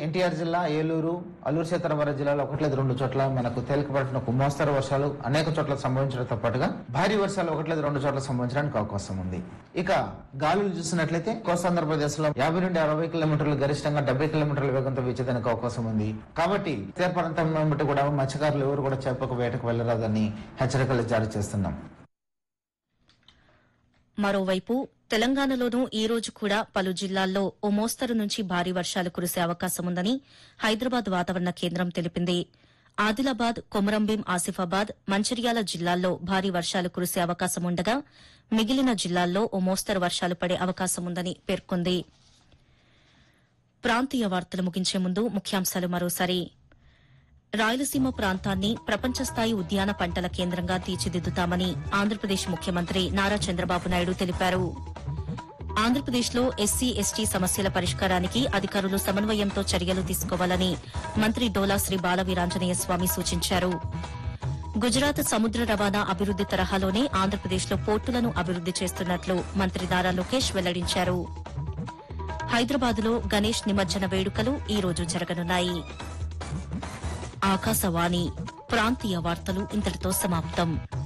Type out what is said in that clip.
ఎన్టీఆర్ జిల్లా ఏలూరు అల్లూరు సీతారామరాజు జిల్లాలో ఒకటి లేదా రెండు చోట్ల మనకు తేలికపడిన ఒక మోస్తరు వర్షాలు అనేక చోట్ల సంభవించడంతో పాటుగా భారీ వర్షాలు ఒకటి లేదా రెండు చోట్ల సంభవించడానికి అవకాశం ఉంది ఇక గాలులు చూసినట్లయితే కోస్తాంధ్రప్రదేశ్ లో యాభై నుండి అరవై కిలోమీటర్లు గరిష్టంగా డెబ్బై కిలోమీటర్ల వేగంతో వీచేదానికి అవకాశం ఉంది కాబట్టి తీర ప్రాంతం బట్టి కూడా మత్స్యకారులు ఎవరు కూడా చేపకు వేటకు వెళ్లరాదని హెచ్చరికలు జారీ చేస్తున్నాం మరోవైపు తెలంగాణలోనూ ఈ రోజు కూడా పలు జిల్లాల్లో ఓ మోస్తరు నుంచి భారీ వర్షాలు కురిసే అవకాశముందని హైదరాబాద్ వాతావరణ కేంద్రం తెలిపింది ఆదిలాబాద్ కొమరంభీం ఆసిఫాబాద్ మంచిర్యాల జిల్లాల్లో భారీ వర్షాలు కురిసే అవకాశముండగా మిగిలిన జిల్లాల్లో ఓ మోస్తరు వర్షాలు పడే అవకాశముందని పేర్కొంది ప్రాంతీయ వార్తలు ముగించే ముందు ముఖ్యాంశాలు మరోసారి రాయలసీమ ప్రాంతాన్ని ప్రపంచ స్థాయి ఉద్యాన పంటల కేంద్రంగా తీర్చిదిద్దుతామని ఆంధ్రప్రదేశ్ ముఖ్యమంత్రి నారా చంద్రబాబు నాయుడు తెలిపారు ఆంధ్రప్రదేశ్లో ఎస్సీ ఎస్టీ సమస్యల పరిష్కారానికి అధికారులు సమన్వయంతో చర్యలు తీసుకోవాలని మంత్రి డోలా శ్రీ బాలవీరాంజనేయ స్వామి సూచించారు గుజరాత్ సముద్ర రవాణా అభివృద్ది తరహాలోనే ఆంధ్రప్రదేశ్లో పోర్టులను అభివృద్ది చేస్తున్నట్లు మంత్రి నారా లోకేష్ వెల్లడించారు హైదరాబాద్లో గణేష్ నిమజ్జన వేడుకలు ఈ రోజు జరగనున్నాయి ఆకాశవాణి ప్రాంతీయ వార్తలు ఇంతటితో సమాప్తం